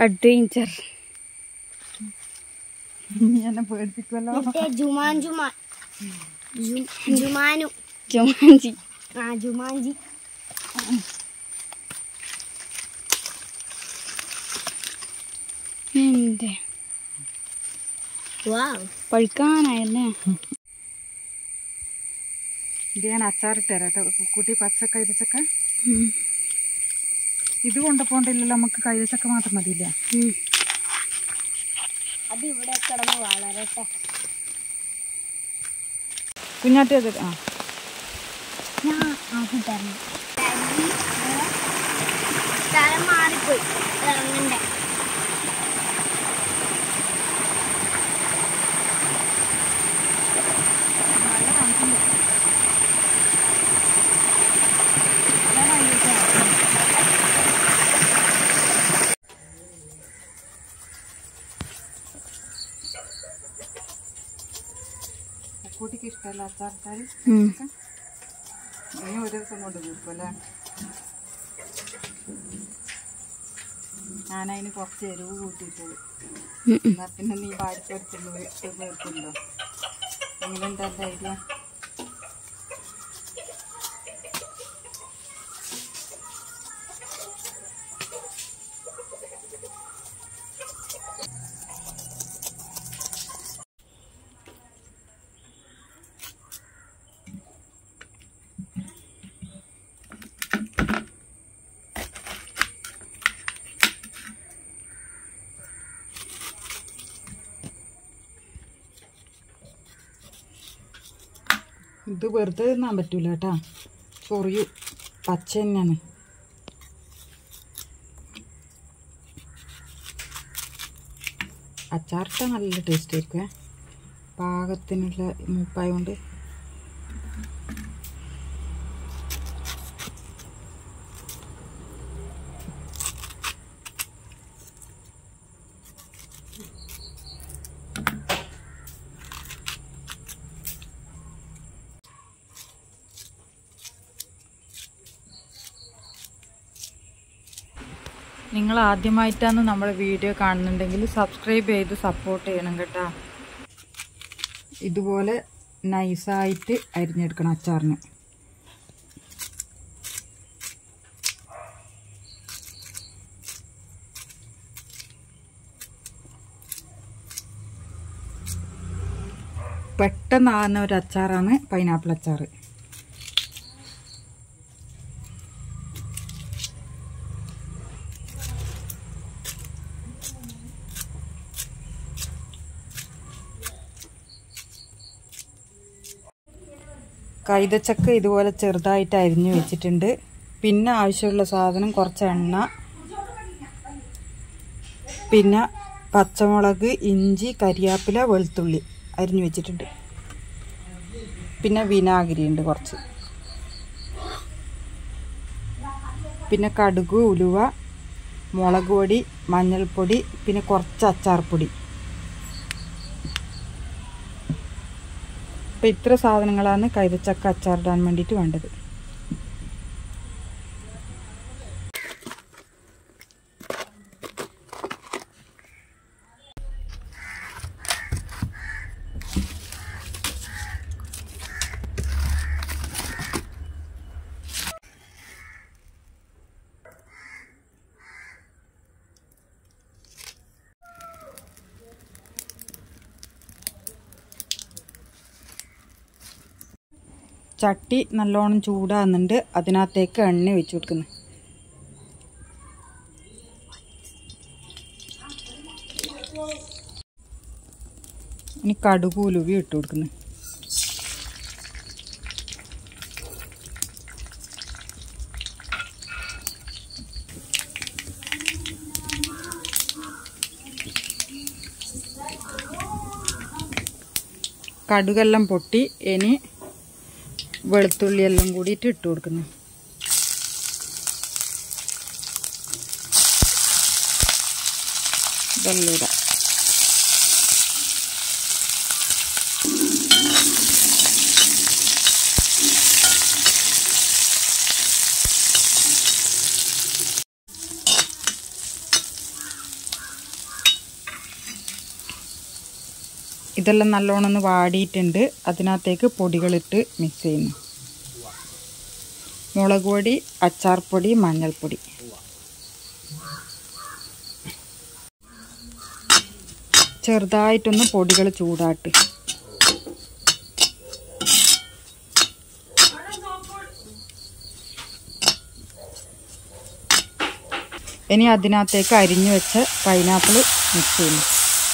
Adventure എന്നെ പേടിപ്പിക്കുമല്ലോ മറ്റേ ജുമാൻ ജുമാൻ ജു- ജുമാനു ജുമാഞ്ചി ആ ജുമാൻജി എന്റെ വാവ് പഴുക്കാനായല്ലേ ഇത് ഞാൻ അച്ചാറിട്ട് തരാം കേട്ടോ കുട്ടി പച്ച കൈതച്ചക്ക ഉം. ഇത് കൊണ്ടുപോകണ്ടില്ലല്ലോ നമുക്ക് കൈതച്ചക്ക മാത്രം മതിയില്ല ഉം. അത് ഇവിടെ കിടന്ന് വളരട്ടെ കുഞ്ഞാട്ടി അത് ആ ഞാൻ ആക്കി തരണം സ്ഥലം മാറിപ്പോയി ഇറങ്ങണ്ടേ കുട്ടിക്ക് ഇഷ്ടമല്ല അച്ചാറിട്ടാൽ ഉം. ഇനി ഒരു ദിവസം കൊണ്ട് തീർക്കും അല്ലേ ഞാനതിന് കുറച്ച് എരിവ് കൂട്ടിയിട്ടുള്ളൂ ഉം ഉം. എന്നാ പിന്നെ നീ വാരിപ്പെടുത്തുള്ളൂ തീർക്കുമല്ലോ എങ്ങനെയുണ്ട് എൻ്റെ ഐഡിയ ഇത് വെറുതെ തിന്നാൻ പറ്റൂല കേട്ടാ ചൊറിയു പച്ച തന്നെയാണ് അച്ചാറിട്ട നല്ല ടേസ്റ്റ് ആയിരിക്കും പാകത്തിനുള്ള മൂപ്പായതുകൊണ്ട് നിങ്ങൾ ആദ്യമായിട്ടാണ് നമ്മുടെ വീഡിയോ കാണുന്നുണ്ടെങ്കിൽ സബ്സ്ക്രൈബ് ചെയ്ത് സപ്പോർട്ട് ചെയ്യണം കേട്ടോ ഇതുപോലെ നൈസായിട്ട് അരിഞ്ഞെടുക്കണം അച്ചാറിന് പെട്ടെന്നാകുന്ന ഒരു അച്ചാറാണ് പൈനാപ്പിൾ അച്ചാർ കൈതച്ചക്ക ഇതുപോലെ ചെറുതായിട്ട് അരിഞ്ഞു വെച്ചിട്ടുണ്ട് പിന്നെ ആവശ്യമുള്ള സാധനം കുറച്ച് എണ്ണ പിന്നെ പച്ചമുളക് ഇഞ്ചി കരിയാപ്പില വെളുത്തുള്ളി അരിഞ്ഞു വെച്ചിട്ടുണ്ട് പിന്നെ വിനാഗിരി ഉണ്ട് കുറച്ച് പിന്നെ കടുക് ഉലുവ മുളക് പൊടി മഞ്ഞൾപ്പൊടി പിന്നെ കുറച്ച് അച്ചാർപ്പൊടി അപ്പം ഇത്ര സാധനങ്ങളാണ് കൈതച്ചക്ക അച്ചാറിടാൻ വേണ്ടിയിട്ട് വേണ്ടത് ചട്ടി നല്ലോണം ചൂടാകുന്നുണ്ട് അതിനകത്തേക്ക് എണ്ണ ഒഴിച്ചു കൊടുക്കുന്നു ഇനി കടുക് ഉലുവി ഇട്ട് കൊടുക്കുന്നു കടുകെല്ലാം പൊട്ടി ഇനി വെളുത്തുള്ളി എല്ലാം കൂടിയിട്ട് ഇട്ട് കൊടുക്കുന്നു ഇതെല്ലാം ഇടാം ഇതെല്ലാം നല്ലോണം ഒന്ന് വാടിയിട്ടുണ്ട് അതിനകത്തേക്ക് പൊടികളിട്ട് മിക്സ് ചെയ്യുന്നു മുളക് പൊടി അച്ചാർപ്പൊടി മഞ്ഞൾപ്പൊടി ചെറുതായിട്ടൊന്ന് പൊടികൾ ചൂടാട്ട് ഇനി അതിനകത്തേക്ക് അരിഞ്ഞു വെച്ച പൈനാപ്പിൾ മിക്സ് ചെയ്യുന്നു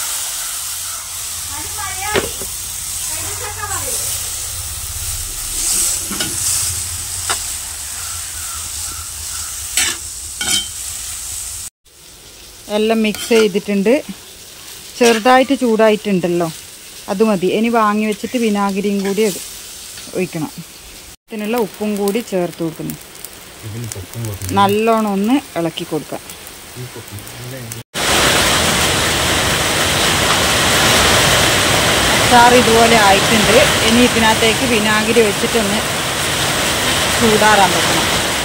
എല്ലാം മിക്സ് ചെയ്തിട്ടുണ്ട് ചെറുതായിട്ട് ചൂടായിട്ടുണ്ടല്ലോ അത് മതി ഇനി വാങ്ങി വെച്ചിട്ട് വിനാഗിരിയും കൂടി ഇട്- ഒഴിക്കണം ഇതിനുള്ള ഉപ്പും കൂടി ചേർത്ത് കൊടുക്കുന്നു നല്ലോണം ഒന്ന് ഇളക്കി കൊടുക്കാം ചാറ് ഇതുപോലെ ആയിട്ടുണ്ട് ഇനി ഇതിനകത്തേക്ക് വിനാഗിരി വെച്ചിട്ടൊന്ന് ചൂടാറാൻ വെക്കണം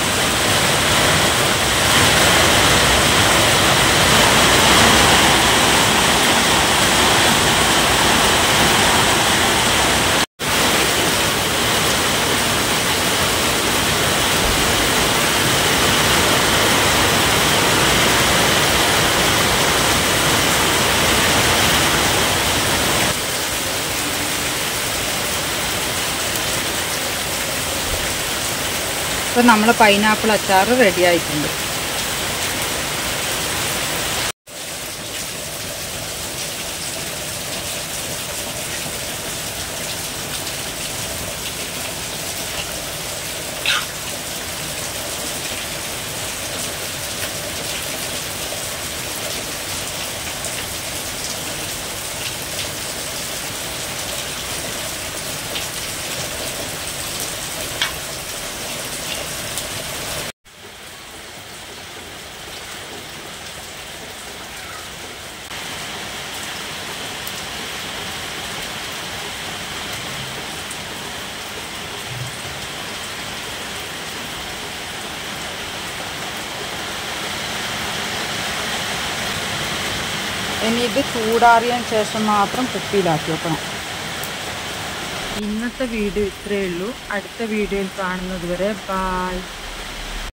ഇപ്പം നമ്മൾ പൈനാപ്പിൾ അച്ചാർ റെഡി ആയിട്ടുണ്ട് ഇനി ഇത് ചൂടാറിയതിന് ശേഷം മാത്രം കുപ്പിയിലാക്കി വെക്കണം ഇന്നത്തെ വീഡിയോ ഇത്രയേ ഉള്ളൂ അടുത്ത വീഡിയോയിൽ കാണുന്നത് വരെ ബായ്